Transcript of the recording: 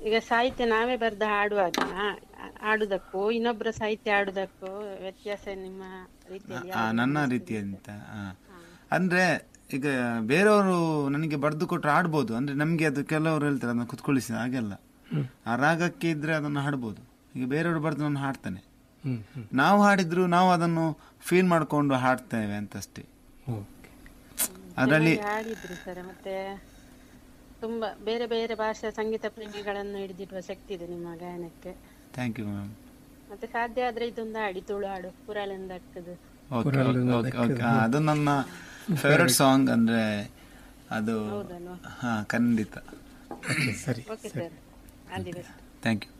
ಈಗ ಸಾಹಿತ್ಯ ನಾವೇ ಬರ್ದು ಹಾಡುವಾಗ ಹಾಡುದಕ್ಕೂ ಇನ್ನೊಬ್ಬರ ಸಾಹಿತ್ಯ ಹಾಡುದಕ್ಕೂ ವ್ಯತ್ಯಾಸ ನಿಮ್ಮ ರೀತಿಯಲ್ಲಿ ಆ, ನನ್ನ ರೀತಿ ಅಂತ ಆ. ಅಂದ್ರೆ ಈಗ ಬೇರೆಯವರು ನನಗೆ ಬರೆದು ಕೊಟ್ಟರೆ ಹಾಡ್ಬೋದು ಅಂದ್ರೆ ನಮ್ಗೆ ಅದು ಕೆಲವರು ಹೇಳ್ತಾರೆ ಅದನ್ನ ಕುತ್ಕೊಳಿಸಿ ಹಾಗೆಲ್ಲ ಆ ರಾಗಕ್ಕೆ ಇದ್ರೆ ಅದನ್ನು ಹಾಡ್ಬೋದು ಈಗ ಬೇರೆಯವರು ಬರೆದು ನಾನು ಹಾಡ್ತಾನೆ ಹ್ಮ್ ಹ್ಮ್ ನಾವು ಹಾಡಿದ್ರು ನಾವು ಅದನ್ನು ಫೀಲ್ ಮಾಡ್ಕೊಂಡು ಹಾಡ್ತೇವೆ ಅಂತಷ್ಟೇ ಓಕೆ ಅದರಲ್ಲಿ ಚೆನ್ನಾಗಿ ಹಾಡಿದ್ರು ಸರ್ ಮತ್ತೆ ತುಂಬಾ ಬೇರೆ ಬೇರೆ ಭಾಷಾ ಸಂಗೀತ ಪ್ರೇಮಿಗಳನ್ನು ಹಿಡಿದಿಡುವ ಶಕ್ತಿ ಇದೆ ನಿಮ್ಮ ಗಾಯನಕ್ಕೆ ಥ್ಯಾಂಕ್ ಯು ಮ್ಯಾಮ್ ಮತ್ತೆ ಸಾಧ್ಯ ಆದ್ರೆ ಇದೊಂದು ಹಾಡಿ ತುಳು ಹಾಡು ಪುರಾಲಿಂದ ಆಗ್ತದೆ ಓಕೆ ಓಕೆ ಓಕೆ ಅದು ನನ್ನ ಫೇವ್ರೆಟ್ ಸಾಂಗ್ ಅಂದ್ರೆ ಅದು ಹೌದಲ್ವಾ ಹಾ ಖಂಡಿತ ಸರಿ okay sir all the best thank you